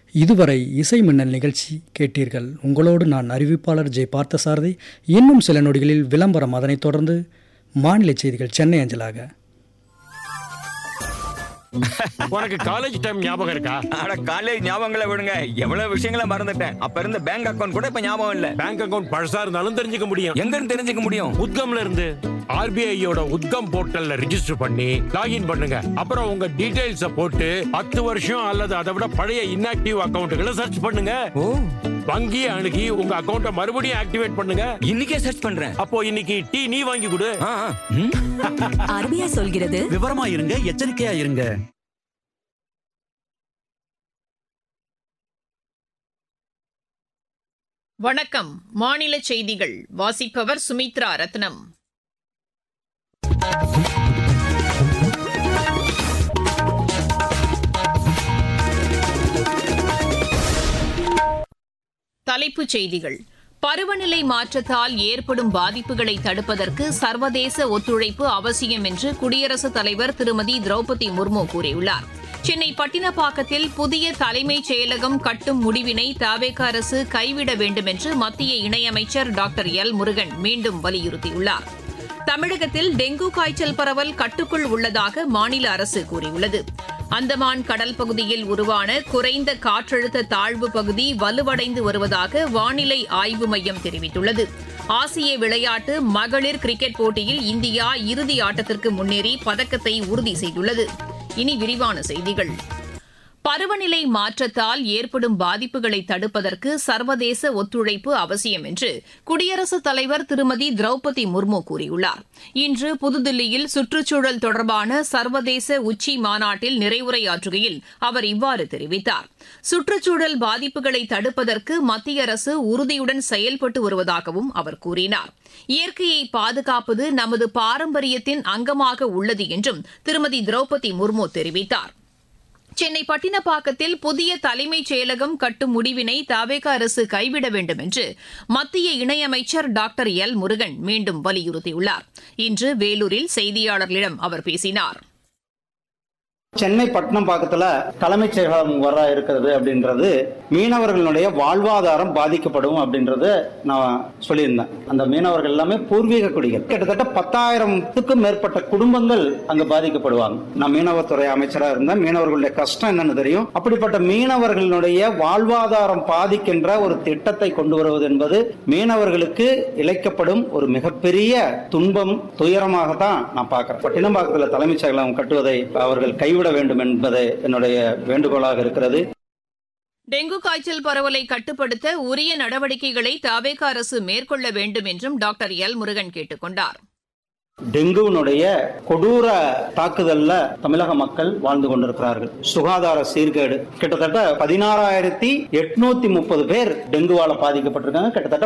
இதுவரை இசை மின்னல் நிகழ்ச்சி கேட்டீர்கள் உங்களோடு நான் அறிவிப்பாளர் ஜெய் பார்த்தசாரதி இன்னும் சில நொடிகளில் விளம்பரம் அதனைத் தொடர்ந்து மாநில செய்திகள் சென்னை அஞ்சலாக உனக்கு காலேஜ் டைம் ஞாபகம் இருக்கா அட காலேஜ் ஞாபகங்களை விடுங்க எவ்வளவு விஷயங்களை மறந்துட்டேன் அப்ப இருந்த பேங்க் அக்கவுண்ட் கூட இப்ப ஞாபகம் இல்ல பேங்க் அக்கவுண்ட் பழசா இருந்தாலும் தெரிஞ்சுக்க முடியும் எங்க இருந்து தெரிஞ்சுக்க முடியும் உத்கம்ல இருந்து ஆர்பிஐயோட உத்கம் போர்ட்டல்ல ரிஜிஸ்டர் பண்ணி லாகின் பண்ணுங்க அப்புறம் உங்க டீடைல்ஸ போட்டு பத்து வருஷம் அல்லது அதை விட பழைய இன்ஆக்டிவ் அக்கவுண்ட்களை சர்ச் பண்ணுங்க ஓ வங்கி அணுகி உங்க அக்கவுண்ட மறுபடியும் ஆக்டிவேட் பண்ணுங்க இன்னைக்கே சர்ச் பண்றேன் அப்போ இன்னைக்கு டீ நீ வாங்கி கொடு ஆ, ஆ. ம். அருமையா சொல்கிறது விவரமா இருங்க எச்சரிக்கையா இருங்க வணக்கம் மாநில செய்திகள் வாசிப்பவர் சுமித்ரா ரத்னம் தலைப்புச் செய்திகள் பருவநிலை மாற்றத்தால் ஏற்படும் பாதிப்புகளை தடுப்பதற்கு சர்வதேச ஒத்துழைப்பு அவசியம் என்று குடியரசுத் தலைவர் திருமதி திரௌபதி முர்மு கூறியுள்ளார் சென்னை பட்டினப்பாக்கத்தில் புதிய தலைமைச் செயலகம் கட்டும் முடிவினை தவேக அரசு கைவிட வேண்டும் என்று மத்திய இணையமைச்சர் டாக்டர் எல் முருகன் மீண்டும் வலியுறுத்தியுள்ளார் தமிழகத்தில் டெங்கு காய்ச்சல் பரவல் கட்டுக்குள் உள்ளதாக மாநில அரசு கூறியுள்ளது அந்தமான் கடல் பகுதியில் உருவான குறைந்த காற்றழுத்த தாழ்வு பகுதி வலுவடைந்து வருவதாக வானிலை ஆய்வு மையம் தெரிவித்துள்ளது ஆசிய விளையாட்டு மகளிர் கிரிக்கெட் போட்டியில் இந்தியா இறுதி ஆட்டத்திற்கு முன்னேறி பதக்கத்தை உறுதி செய்துள்ளது இனி விரிவான செய்திகள் பருவநிலை மாற்றத்தால் ஏற்படும் பாதிப்புகளை தடுப்பதற்கு சர்வதேச ஒத்துழைப்பு அவசியம் என்று குடியரசுத் தலைவர் திருமதி திரௌபதி முர்மு கூறியுள்ளார் இன்று புதுதில்லியில் சுற்றுச்சூழல் தொடர்பான சர்வதேச உச்சி மாநாட்டில் நிறைவுரையாற்றுகையில் அவர் இவ்வாறு தெரிவித்தார் சுற்றுச்சூழல் பாதிப்புகளை தடுப்பதற்கு மத்திய அரசு உறுதியுடன் செயல்பட்டு வருவதாகவும் அவர் கூறினார் இயற்கையை பாதுகாப்பது நமது பாரம்பரியத்தின் அங்கமாக உள்ளது என்றும் திருமதி திரௌபதி முர்மு தெரிவித்தார் சென்னை பட்டினப்பாக்கத்தில் புதிய தலைமைச் செயலகம் கட்டும் முடிவினை தவேக அரசு கைவிட வேண்டும் என்று மத்திய இணையமைச்சர் டாக்டர் எல் முருகன் மீண்டும் வலியுறுத்தியுள்ளார் இன்று வேலூரில் செய்தியாளர்களிடம் அவர் பேசினார் சென்னை பட்டணம் பக்கத்துல தலைமைச் செயலகம் வர இருக்கிறது அப்படின்றது மீனவர்களுடைய வாழ்வாதாரம் பாதிக்கப்படும் அப்படின்றது நான் சொல்லியிருந்தேன் அந்த மீனவர்கள் எல்லாமே பூர்வீக குடிகள் கிட்டத்தட்ட பத்தாயிரத்துக்கும் மேற்பட்ட குடும்பங்கள் அங்க பாதிக்கப்படுவாங்க நான் மீனவத்துறை அமைச்சரா இருந்தேன் மீனவர்களுடைய கஷ்டம் என்னன்னு தெரியும் அப்படிப்பட்ட மீனவர்களுடைய வாழ்வாதாரம் பாதிக்கின்ற ஒரு திட்டத்தை கொண்டு வருவது என்பது மீனவர்களுக்கு இழைக்கப்படும் ஒரு மிகப்பெரிய துன்பம் துயரமாகத்தான் நான் பார்க்கிறேன் பட்டினம்பாக்கத்தில் தலைமைச் செயலகம் கட்டுவதை அவர்கள் கைவிட வேண்டும் என்பது என்னுடைய வேண்டுகோளாக இருக்கிறது டெங்கு காய்ச்சல் பரவலை கட்டுப்படுத்த உரிய நடவடிக்கைகளை தவேக அரசு மேற்கொள்ள வேண்டும் என்றும் டாக்டர் எல் முருகன் கேட்டுக் கொண்டார் டெங்குவினுடைய கொடூர தாக்குதல்ல தமிழக மக்கள் வாழ்ந்து கொண்டிருக்கிறார்கள் சுகாதார சீர்கேடு கிட்டத்தட்ட பதினாறாயிரத்தி எட்நூத்தி முப்பது பேர் டெங்குவால பாதிக்கப்பட்டிருக்காங்க கிட்டத்தட்ட